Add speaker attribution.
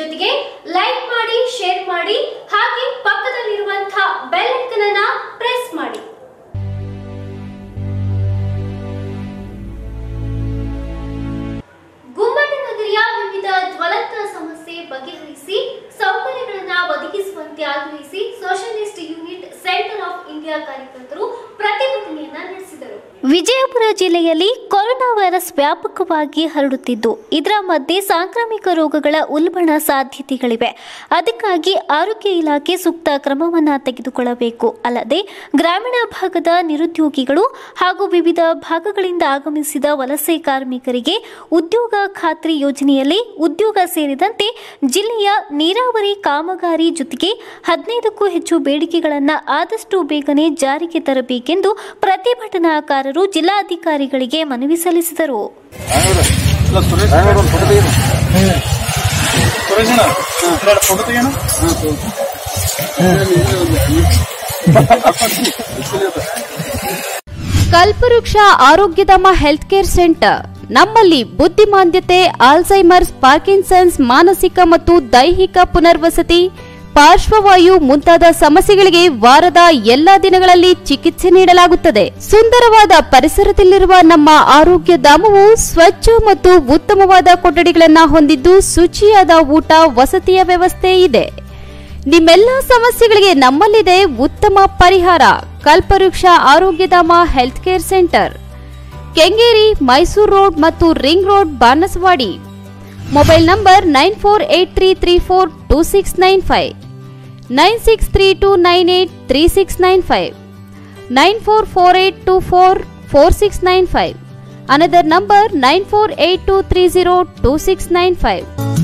Speaker 1: ಜೊತೆಗೆ ಲೈಕ್ ಮಾಡಿ ಶೇರ್ ಮಾಡಿ ಹಾಗೆ ಪಕ್ಕದಲ್ಲಿರುವಂತಹ ಬೆಲ್ ಐಕನ್ ಅನ್ನ ಪ್ರೆಸ್ ಮಾಡಿ ಗುಮ್ಮಟ ನಗರಿಯ ವಿವಿಧ ಜ್ವಲಂತ ಸಮಸ್ಯೆ ಬಗೆಹರಿಸಿ ಸೌಕರ್ಯಗಳನ್ನ ಒದಗಿಸುವಂತೆ ಆಗ್ರಹಿಸಿ socialist unity centre of India ಕಾರ್ಯಕರ್ತರು ಪ್ರತಿಭಟನೆಯನ್ನ ನಡೆಸಿದರು
Speaker 2: ವಿಜಯಪುರ ಜಿಲ್ಲೆಯಲ್ಲಿ ಕೊರೋನಾ ವೈರಸ್ ವ್ಯಾಪಕವಾಗಿ ಹರಡುತ್ತಿದ್ದು ಇದರ ಮಧ್ಯೆ ಸಾಂಕ್ರಾಮಿಕ ರೋಗಗಳ ಉಲ್ಬಣ ಸಾಧ್ಯತೆಗಳಿವೆ ಅದಕ್ಕಾಗಿ ಆರೋಗ್ಯ ಇಲಾಖೆ ಸೂಕ್ತ ಕ್ರಮವನ್ನು ತೆಗೆದುಕೊಳ್ಳಬೇಕು ಅಲ್ಲದೆ ಗ್ರಾಮೀಣ ಭಾಗದ ನಿರುದ್ಯೋಗಿಗಳು ಹಾಗೂ ವಿವಿಧ ಭಾಗಗಳಿಂದ ಆಗಮಿಸಿದ ವಲಸೆ ಕಾರ್ಮಿಕರಿಗೆ ಉದ್ಯೋಗ ಖಾತ್ರಿ ಯೋಜನೆಯಲ್ಲಿ ಉದ್ಯೋಗ ಸೇರಿದಂತೆ ಜಿಲ್ಲೆಯ ನೀರಾವರಿ ಕಾಮಗಾರಿ ಜೊತೆಗೆ ಹದಿನೈದಕ್ಕೂ ಹೆಚ್ಚು ಬೇಡಿಕೆಗಳನ್ನು ಆದಷ್ಟು ಬೇಗನೆ ಜಾರಿಗೆ ತರಬೇಕೆಂದು ಪ್ರತಿಭಟನಾಕಾರರು ಜಿಲ್ಲಾಧಿಕಾರಿಗಳಿಗೆ ಮನವಿ ಸಲ್ಲಿಸಿದರು
Speaker 3: ಇಲ್ಲ ಸುರೇಶ್ ಒಂದು ಫೋಟೋ ತೆಗೀರಿ ಸುರೇಶ್ ಅಣ್ಣ ಎರಡು ಫೋಟೋ ತೆಗಿಯೋಣ
Speaker 4: ಕಲ್ಪವೃಕ್ಷ ಆರೋಗ್ಯಧಾಮ ಹೆಲ್ತ್ ಕೇರ್ ಸೆಂಟರ್ ನಮ್ಮಲ್ಲಿ ಬುದ್ಧಿಮಾಂದ್ಯತೆ ಆಲ್ಝೈಮರ್ಸ್ ಪಾರ್ಕಿನ್ಸನ್ಸ್ ಮಾನಸಿಕ ಮತ್ತು ದೈಹಿಕ ಪುನರ್ವಸತಿ ಪಾರ್ಶ್ವವಾಯು ಮುಂತಾದ ಸಮಸ್ಯೆಗಳಿಗೆ ವಾರದ ಎಲ್ಲಾ ದಿನಗಳಲ್ಲಿ ಚಿಕಿತ್ಸೆ ನೀಡಲಾಗುತ್ತದೆ ಸುಂದರವಾದ ಪರಿಸರದಲ್ಲಿರುವ ನಮ್ಮ ಆರೋಗ್ಯ ಧಾಮವು ಸ್ವಚ್ಛ ಮತ್ತು ಉತ್ತಮವಾದ ಕೊಠಡಿಗಳನ್ನು ಹೊಂದಿದ್ದು ಶುಚಿಯಾದ ಊಟ ವಸತಿಯ ವ್ಯವಸ್ಥೆ ಇದೆ ನಿಮ್ಮೆಲ್ಲ ಸಮಸ್ಯೆಗಳಿಗೆ ನಮ್ಮಲ್ಲಿದೆ ಉತ್ತಮ ಪರಿಹಾರ Kalpavriksha Arogyadhama health care centre Kengeri Mysuru road ಮತ್ತು ring road Banaswadi mobile number nine four eight three three four two six nine five nine six three two nine eight three six nine five nine four four eight two four four six nine five another number nine four eight two three zero two six nine five